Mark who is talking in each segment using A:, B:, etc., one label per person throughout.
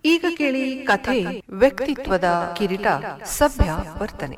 A: ಈಗ ಕೇಳಿ ಕಥೆ ವ್ಯಕ್ತಿತ್ವದ ಕಿರೀಟ ಸಭ್ಯ ವರ್ತನೆ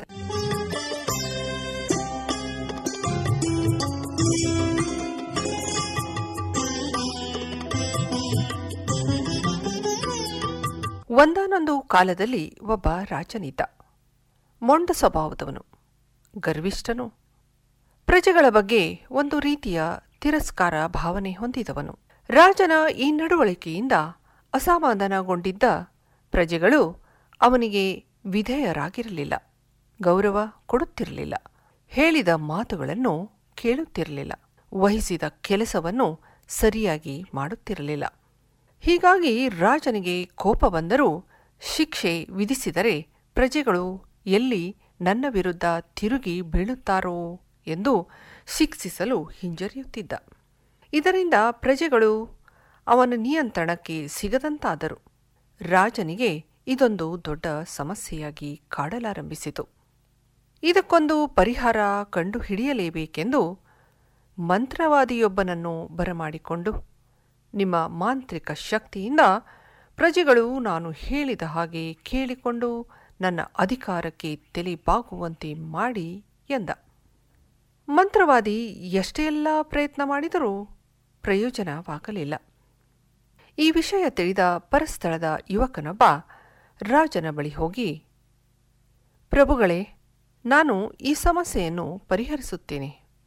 A: ಒಂದಾನೊಂದು ಕಾಲದಲ್ಲಿ ಒಬ್ಬ ರಾಜನಿದ್ದ ಮೊಂಡ ಸ್ವಭಾವದವನು ಗರ್ವಿಷ್ಠನು ಪ್ರಜೆಗಳ ಬಗ್ಗೆ ಒಂದು ರೀತಿಯ ತಿರಸ್ಕಾರ ಭಾವನೆ ಹೊಂದಿದವನು ರಾಜನ ಈ ನಡವಳಿಕೆಯಿಂದ ಅಸಮಾಧಾನಗೊಂಡಿದ್ದ ಪ್ರಜೆಗಳು ಅವನಿಗೆ ವಿಧೇಯರಾಗಿರಲಿಲ್ಲ ಗೌರವ ಕೊಡುತ್ತಿರಲಿಲ್ಲ ಹೇಳಿದ ಮಾತುಗಳನ್ನು ಕೇಳುತ್ತಿರಲಿಲ್ಲ ವಹಿಸಿದ ಕೆಲಸವನ್ನು ಸರಿಯಾಗಿ ಮಾಡುತ್ತಿರಲಿಲ್ಲ ಹೀಗಾಗಿ ರಾಜನಿಗೆ ಕೋಪ ಬಂದರೂ ಶಿಕ್ಷೆ ವಿಧಿಸಿದರೆ ಪ್ರಜೆಗಳು ಎಲ್ಲಿ ನನ್ನ ವಿರುದ್ಧ ತಿರುಗಿ ಬೀಳುತ್ತಾರೋ ಎಂದು ಶಿಕ್ಷಿಸಲು ಹಿಂಜರಿಯುತ್ತಿದ್ದ ಇದರಿಂದ ಪ್ರಜೆಗಳು ಅವನ ನಿಯಂತ್ರಣಕ್ಕೆ ಸಿಗದಂತಾದರು ರಾಜನಿಗೆ ಇದೊಂದು ದೊಡ್ಡ ಸಮಸ್ಯೆಯಾಗಿ ಕಾಡಲಾರಂಭಿಸಿತು ಇದಕ್ಕೊಂದು ಪರಿಹಾರ ಕಂಡುಹಿಡಿಯಲೇಬೇಕೆಂದು ಮಂತ್ರವಾದಿಯೊಬ್ಬನನ್ನು ಬರಮಾಡಿಕೊಂಡು ನಿಮ್ಮ ಮಾಂತ್ರಿಕ ಶಕ್ತಿಯಿಂದ ಪ್ರಜೆಗಳು ನಾನು ಹೇಳಿದ ಹಾಗೆ ಕೇಳಿಕೊಂಡು ನನ್ನ ಅಧಿಕಾರಕ್ಕೆ ತಲೆಬಾಗುವಂತೆ ಮಾಡಿ ಎಂದ ಮಂತ್ರವಾದಿ ಎಷ್ಟೆಲ್ಲ ಪ್ರಯತ್ನ ಮಾಡಿದರೂ ಪ್ರಯೋಜನವಾಗಲಿಲ್ಲ ಈ ವಿಷಯ ತಿಳಿದ ಪರಸ್ಥಳದ ಯುವಕನೊಬ್ಬ ರಾಜನ ಬಳಿ ಹೋಗಿ ಪ್ರಭುಗಳೇ ನಾನು ಈ ಸಮಸ್ಯೆಯನ್ನು ಪರಿಹರಿಸುತ್ತೇನೆ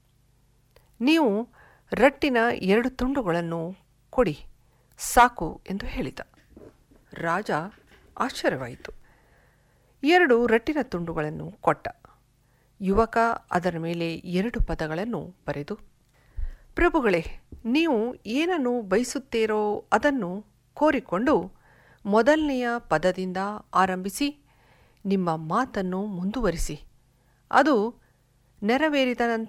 A: ನೀವು ರಟ್ಟಿನ ಎರಡು ತುಂಡುಗಳನ್ನು ಕೊಡಿ ಸಾಕು ಎಂದು ಹೇಳಿದ ರಾಜ ಆಶ್ಚರ್ಯವಾಯಿತು ಎರಡು ರಟ್ಟಿನ ತುಂಡುಗಳನ್ನು ಕೊಟ್ಟ ಯುವಕ ಅದರ ಮೇಲೆ ಎರಡು ಪದಗಳನ್ನು ಬರೆದು ಪ್ರಭುಗಳೇ ನೀವು ಏನನ್ನು ಬಯಸುತ್ತೀರೋ ಅದನ್ನು ಕೋರಿಕೊಂಡು ಮೊದಲನೆಯ ಪದದಿಂದ ಆರಂಭಿಸಿ ನಿಮ್ಮ ಮಾತನ್ನು ಮುಂದುವರಿಸಿ ಅದು ನೆರವೇರಿದ ನಂತರ